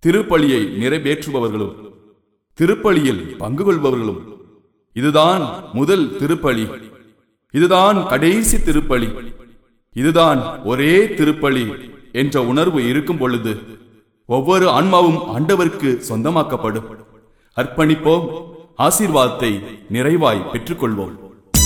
திருப்பலியை நிறைவேற்றுபவர்களும் திருப்பலியில் பங்கு கொள்பவர்களும் இதுதான் முதல் திருப்பலி இதுதான் கடைசி திருப்பலி இதுதான் ஒரே திருப்பலி என்ற உணர்வு இருக்கும் பொழுது ஒவ்வொரு ஆன்மாவும் ஆண்டவருக்கு சொந்தமாக்கப்படும் அர்ப்பணிப்போம் ஆசீர்வாதத்தை நிறைவாய் பெற்றுக்கொள்வோம்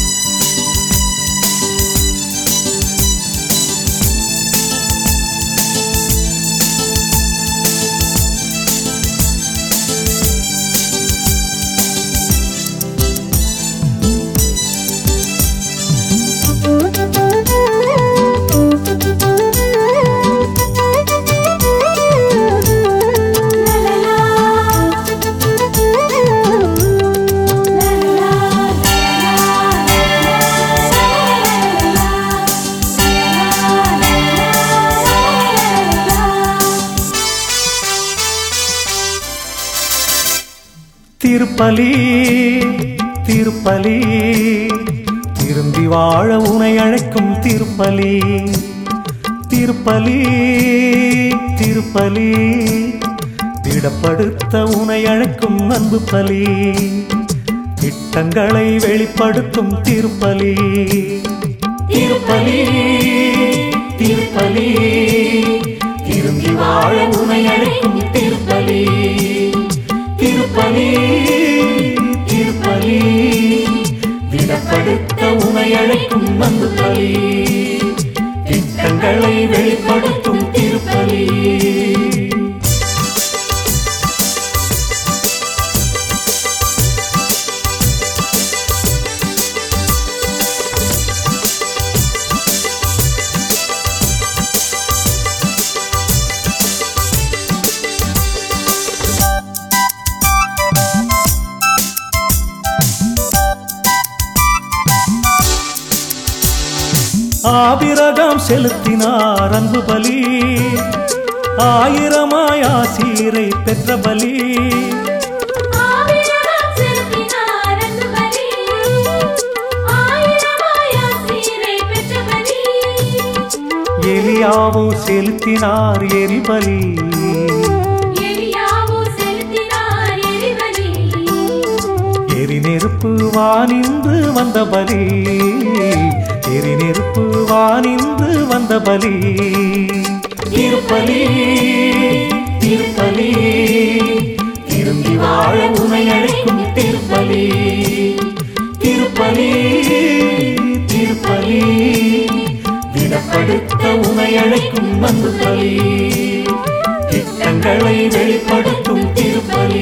திருப்பலி திருப்பலி திரும்பி வாழ உனை அழைக்கும் திருப்பலி திருப்பலி திருப்பலி திடப்படுத்த உனை அழைக்கும் அன்பு பலி திட்டங்களை வெளிப்படுத்தும் திருப்பலி திருப்பலி திருப்பலி திரும்பி வாழ உனை அழைக்கும் திருப்பலி திருப்பலி திருப்பலி திடப்படுத்த உனை அழைக்கும் அன்பு பலி திட்டங்களை வெளிப்படுத்தும் திருப்பலி ஆபிரகாம் செலுத்தினார் அன்பு பலி ஆயிரமாய் ஆசீரை பெற்ற பலி ஆவிரகம் செலுத்தினார் அன்பு பலி. ஆயிரமாய் ஆசீரை பெற்ற பலி. எலியாவோ செலுத்தினார் எரிபலி எலியாவு செலுத்தினார் எரிபலி. எரி நெருப்பு வானின்று வந்த பலி எரி நெருப்பு வானின்று வந்த பலி திருப்பலி திருப்பலி திரும்பி வாழ உனை அழைக்கும் திருப்பலி திருப்பலி திருப்பலி விடப்படுத்த உனை அழைக்கும் அன்பு பலி திட்டங்களை வெளிப்படுத்தும் திருப்பலி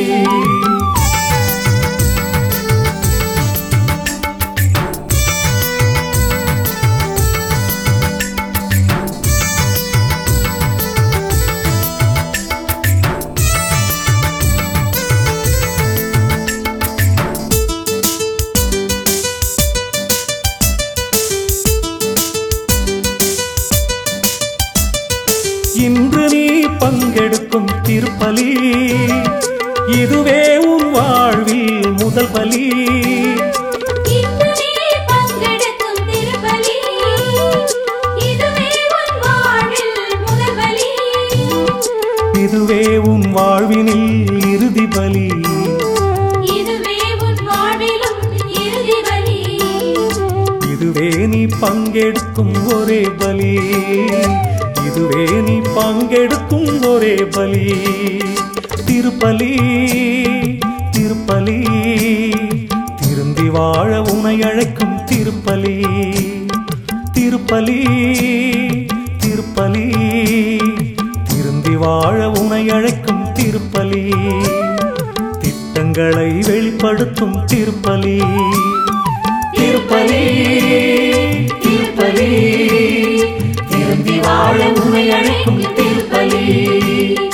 இன்று நீ பங்கெடுக்கும் திருப்பலி இதுவே உன் வாழ்வில் முதல் பலி இன்று நீ பங்கெடுக்கும் திருப்பலி. இதுவே உன் வாழ்வில் முதல் பலி. இதுவே உன் வாழ்வினில் இறுதி பலி இதுவே உன் வாழ்விலும் இறுதி பலி. இதுவே நீ பங்கெடுக்கும் ஒரே பலி இதுவே நீ பங்கெடுக்கும் ஒரே பலி திருப்பலி திருப்பலி திருந்தி வாழ உனை அழைக்கும் திருப்பலி திருப்பலி திருப்பலி திருந்தி வாழ உனை அழைக்கும் திருப்பலி திட்டங்களை வெளிப்படுத்தும் திருப்பலி திருப்பலி திருப்பலி திரும்பி வாழ உனை அழைக்கும் திருப்பலி